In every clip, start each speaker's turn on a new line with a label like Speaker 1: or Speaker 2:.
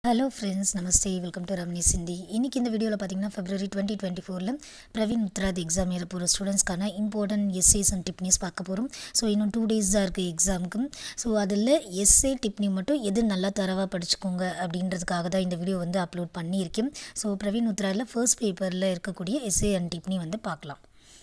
Speaker 1: hello friends நமஸ்தே welcome to ரம்னி சிந்தி இன்றைக்கி இந்த வீடியோவில் பார்த்தீங்கன்னா ஃபெப்ரவரி டுவெண்ட்டி டுவெண்ட்டி ஃபோரில் பிரவீன் உத்ராத் எக்ஸாம் எழுத போகிற ஸ்டூடெண்ட்ஸ்க்கான இம்பார்ட்டன்ட் எஸ்ஏஸ் அண்ட் டிப்னிஸ் பார்க்க போகிறோம் ஸோ இன்னும் டூ டேஸ் தான் இருக்குது எக்ஸாமுக்கு ஸோ அதில் எஸ்ஏ டிப்னி மட்டும் எது நல்லா தரவாக படிச்சுக்கோங்க அப்படின்றதுக்காக தான் இந்த வீடியோ வந்து அப்லோட் பண்ணியிருக்கேன் ஸோ பிரவீன் உத்ராவில் ஃபர்ஸ்ட் பேப்பரில் இருக்கக்கூடிய எஸ்ஏ அண்ட் டிப்னி வந்து பார்க்கலாம்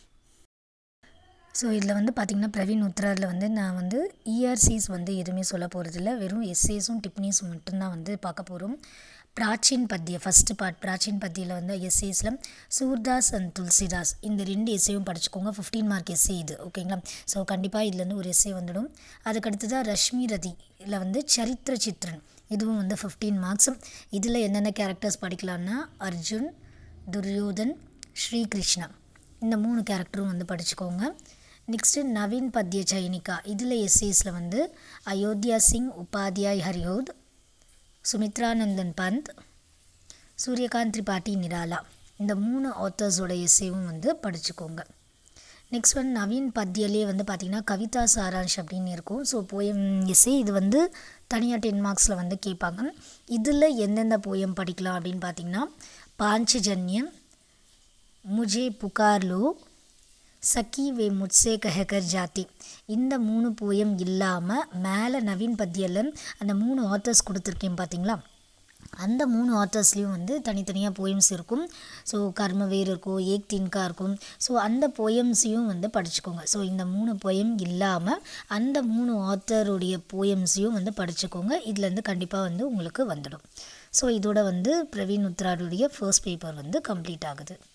Speaker 1: ஸோ இதில் வந்து பார்த்திங்கன்னா பிரவீன் உத்ராரில் வந்து நான் வந்து இஆர்சிஸ் வந்து எதுவுமே சொல்ல போகிறதில்ல வெறும் எஸ்ஏஸும் டிப்னிஸும் மட்டும்தான் வந்து பார்க்க போகிறோம் பிராச்சீன் பத்திய ஃபஸ்ட்டு பார்ட் பிராச்சீன் பத்தியில் வந்து எஸ்ஏஸில் சூர்தாஸ் அண்ட் துளசிதாஸ் இந்த ரெண்டு எஸ்ஏவும் படிச்சுக்கோங்க ஃபிஃப்டீன் மார்க் எஸ்ஏ இது ஓகேங்களா ஸோ கண்டிப்பாக இதுலேருந்து ஒரு எஸ்ஏ வந்துடும் அதுக்கடுத்து தான் ரஷ்மி ரதி இதில் வந்து சரித்திர சித்ரன் இதுவும் வந்து ஃபிஃப்டீன் மார்க்ஸ் இதில் என்னென்ன கேரக்டர்ஸ் படிக்கலான்னா அர்ஜுன் துரியோதன் ஸ்ரீகிருஷ்ணா இந்த மூணு கேரக்டரும் வந்து படிச்சுக்கோங்க நெக்ஸ்ட்டு நவீன் பத்ய சைனிகா இதில் எஸ்ஏஸில் வந்து அயோத்தியா சிங் உபாத்யாய் ஹரிஹோத் சுமித்ரானந்தன் பந்த் சூரியகாந்த் திரிபாட்டி நிராலா இந்த மூணு ஆத்தர்ஸோட எஸ்ஏவும் வந்து படிச்சுக்கோங்க நெக்ஸ்ட் வந்து நவீன் பத்தியலே வந்து பார்த்திங்கன்னா கவிதா சாரான்ஷ் அப்படின்னு இருக்கும் ஸோ போயம் எஸ்ஏ இது வந்து தனியாக டென் மார்க்ஸில் வந்து கேட்பாங்க இதில் எந்தெந்த போயம் படிக்கலாம் அப்படின்னு பார்த்திங்கன்னா பாஞ்சஜன்யம் முஜே புகார்லோ சக்கி வே முட்சே கஹகர் ஜாதி இந்த மூணு போயம் இல்லாமல் மேலே நவீன் பத்தியில் அந்த மூணு ஆத்தர்ஸ் கொடுத்துருக்கேன் பார்த்தீங்களா அந்த மூணு ஆத்தர்ஸ்லேயும் வந்து தனித்தனியாக போயம்ஸ் இருக்கும் ஸோ கர்மவேர் இருக்கும் ஏக் தின்கா இருக்கும் ஸோ அந்த போயம்ஸையும் வந்து படிச்சுக்கோங்க ஸோ இந்த மூணு போயம் இல்லாமல் அந்த மூணு ஆத்தருடைய போயம்ஸையும் வந்து படிச்சுக்கோங்க இதுலேருந்து கண்டிப்பாக வந்து உங்களுக்கு வந்துடும் ஸோ இதோட வந்து பிரவீன் உத்ராடுடைய ஃபர்ஸ்ட் பேப்பர் வந்து கம்ப்ளீட் ஆகுது